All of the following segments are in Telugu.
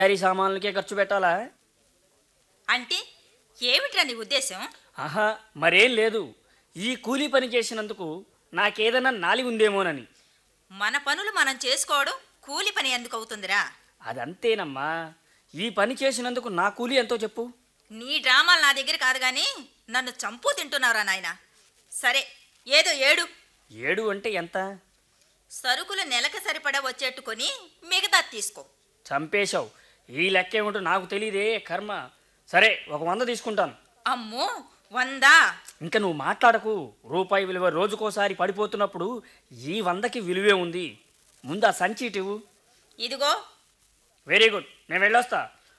తయారీ సామాన్లకే ఖర్చు పెట్టాలా అంటే ఏమిట్రా నీ ఉద్దేశం ఆహా మరేం లేదు ఈ కూలీ పని చేసినందుకు నాకేదైనా నాలి ఉందేమోనని మన పనులు మనం చేసుకోవడం కూలి పని ఎందుకు అవుతుందిరా అదంతేనమ్మా ఈ పని చేసినందుకు నా కూలీ ఎంతో చెప్పు నీ డ్రామాలు నా దగ్గర కాదు కానీ నన్ను చంపు తింటున్నావురా నాయన సరే ఏదో ఏడు ఏడు అంటే ఎంత సరుకులు నెలకు సరిపడా వచ్చేట్టుకొని మిగతా తీసుకో చంపేశావు ఈ లెక్క ఏమిటో నాకు తెలియదే కర్మ సరే ఒక వంద తీసుకుంటాను అమ్మో వందా ఇంకా నువ్వు మాట్లాడకు రూపాయి విలువ రోజుకోసారి పడిపోతున్నప్పుడు ఈ వందకి విలువే ఉంది ముందు ఆ సంచి ఇటు ఇవ్వు. ఇదిగో వెరీ గుడ్ నేను వెళ్ళొస్తా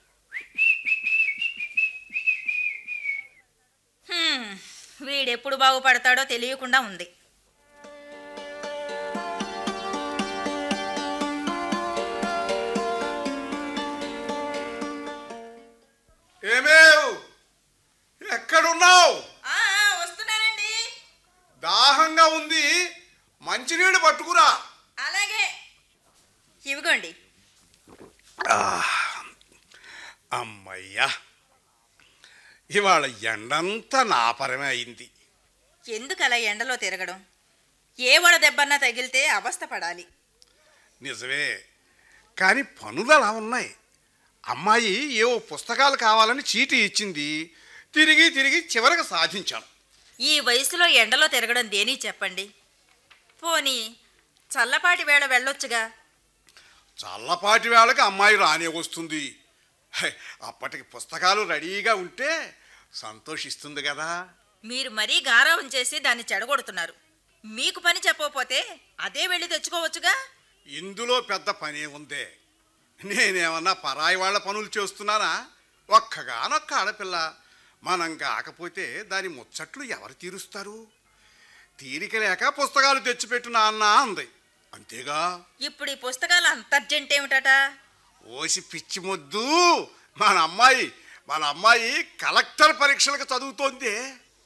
హ్మ్, వీడెప్పుడు బాగుపడతాడో తెలియకుండా ఉంది ఏమేవ్ ఎక్కడున్నావు ఆ, వస్తున్నానండి దాహంగా ఉంది మంచినీళ్ళు పట్టుకురా అలాగే ఇవిగోండి అమ్మయ్యా ఇవాళ ఎండంతా నాపరమే అయింది ఎందుకు అలా ఎండలో తిరగడం ఏ వడ దెబ్బన్నా తగిలితే అవస్థ పడాలి నిజమే కానీ పనులు అలా ఉన్నాయి అమ్మాయి ఏవో పుస్తకాలు కావాలని చీటీ ఇచ్చింది తిరిగి తిరిగి చివరికి సాధించాను ఈ వయసులో ఎండలో తిరగడం దేని చెప్పండి పోనీ చల్లపాటి వేళ వెళ్ళొచ్చుగా చల్లపాటి వేళకి అమ్మాయి రానే వస్తుంది హై, అప్పటికి పుస్తకాలు రెడీగా ఉంటే సంతోషిస్తుంది కదా మీరు మరీ గారావం చేసి దాన్ని చెడగొడుతున్నారు మీకు పని చెప్పకపోతే అదే వెళ్ళి తెచ్చుకోవచ్చుగా ఇందులో పెద్ద పనే ఉందే నేనేమన్నా పరాయి వాళ్ళ పనులు చేస్తున్నానా ఒక్కగానొక్క ఆడపిల్ల మనం కాకపోతే దాని ముచ్చట్లు ఎవరు తీరుస్తారు తీరిక లేక పుస్తకాలు తెచ్చిపెట్టు నాన్న అంది అంతేగా ఇప్పుడు ఈ పుస్తకాలు అంత అర్జెంట్ ఏమిటట ఓసి పిచ్చి మొద్దు మన అమ్మాయి మన అమ్మాయి కలెక్టర్ పరీక్షలకు చదువుతోంది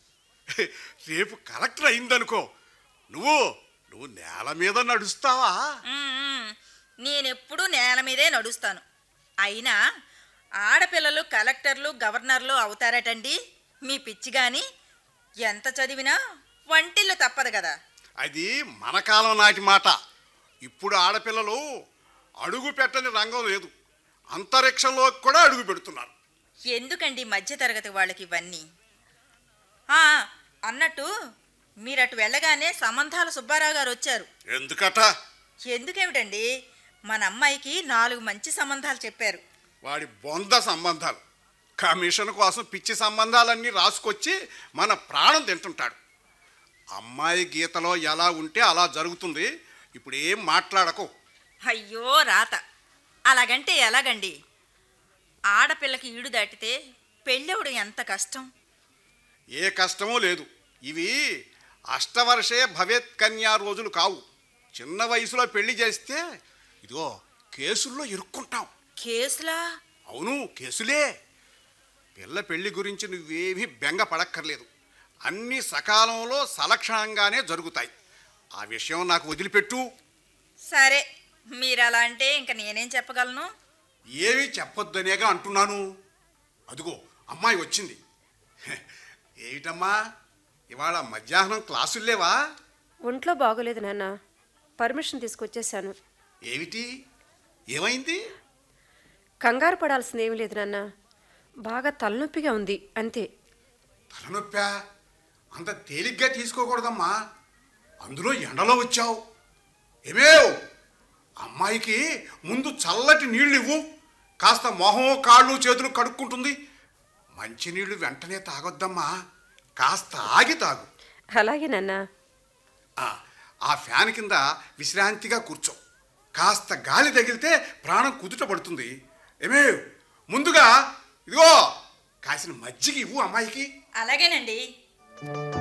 రేపు కలెక్టర్ అయిందనుకో నువ్వు నువ్వు నేల మీద నడుస్తావా మ్మ్. నేనెప్పుడూ నేల మీదే నడుస్తాను అయినా ఆడపిల్లలు కలెక్టర్లు గవర్నర్లు అవుతారటండి మీ పిచ్చి గాని ఎంత చదివినా వంటిల్లు తప్పదు కదా అది మన కాలం నాటి మాట ఇప్పుడు ఆడపిల్లలు అడుగు పెట్టని రంగం లేదు అంతరిక్షంలో కూడా అడుగు పెడుతున్నారు ఎందుకండి మధ్యతరగతి వాళ్ళకి ఇవన్నీ ఆ, అన్నట్టు మీరటు వెళ్ళగానే సంబంధాల సుబ్బారావు గారు వచ్చారు ఎందుకట ఎందుకేమిటండి మన అమ్మాయికి నాలుగు మంచి సంబంధాలు చెప్పారు వాడి బొంద సంబంధాలు కమిషన్ కోసం పిచ్చి సంబంధాలన్నీ రాసుకొచ్చి మన ప్రాణం తింటుంటాడు అమ్మాయి గీతలో ఎలా ఉంటే అలా జరుగుతుంది ఇప్పుడు ఏం మాట్లాడకు అయ్యో రాత అలాగంటే ఎలాగండి ఆడపిల్లకి ఈడు దాటితే పెళ్ళెవడు ఎంత కష్టం ఏ కష్టమూ లేదు ఇవి అష్టవర్షే భవేత్ కన్యా రోజులు కావు చిన్న వయసులో పెళ్లి చేస్తే ఇదిగో కేసుల్లో ఇరుక్కుంటాం కేసులా అవును కేసులే పిల్ల పెళ్లి గురించి నువ్వేమీ బెంగ పడక్కర్లేదు అన్ని సకాలంలో సలక్షణంగానే జరుగుతాయి ఆ విషయం నాకు వదిలిపెట్టు సరే మీరు అలా అంటే ఇంక నేనేం చెప్పగలను ఏమీ చెప్పొద్దనేగా అంటున్నాను అదిగో అమ్మాయి వచ్చింది హె, ఏమిటమ్మా ఇవాళ మధ్యాహ్నం క్లాసులు లేవా ఒంట్లో బాగోలేదు నాన్న పర్మిషన్ తీసుకొచ్చేసాను ఏమిటి ఏమైంది కంగారు పడాల్సింది ఏమీ లేదు నాన్న బాగా తలనొప్పిగా ఉంది అంతే తలనొప్పా అంత తేలిగ్గా తీసుకోకూడదమ్మా అందులో ఎండలో వచ్చావు ఏమేవ్ అమ్మాయికి ముందు చల్లటి నీళ్ళు ఇవ్వు కాస్త మొహం కాళ్ళు చేతులు కడుక్కుంటుంది మంచినీళ్ళు వెంటనే తాగొద్దమ్మా కాస్త ఆగి తాగు అలాగే నాన్న ఆ, ఆ ఫ్యాన్ కింద విశ్రాంతిగా కూర్చో కాస్త గాలి తగిలితే ప్రాణం కుదుట పడుతుంది ఏమే ముందుగా ఇదిగో కాసిన మజ్జిగ ఇవ్వు అమ్మాయికి అలాగేనండి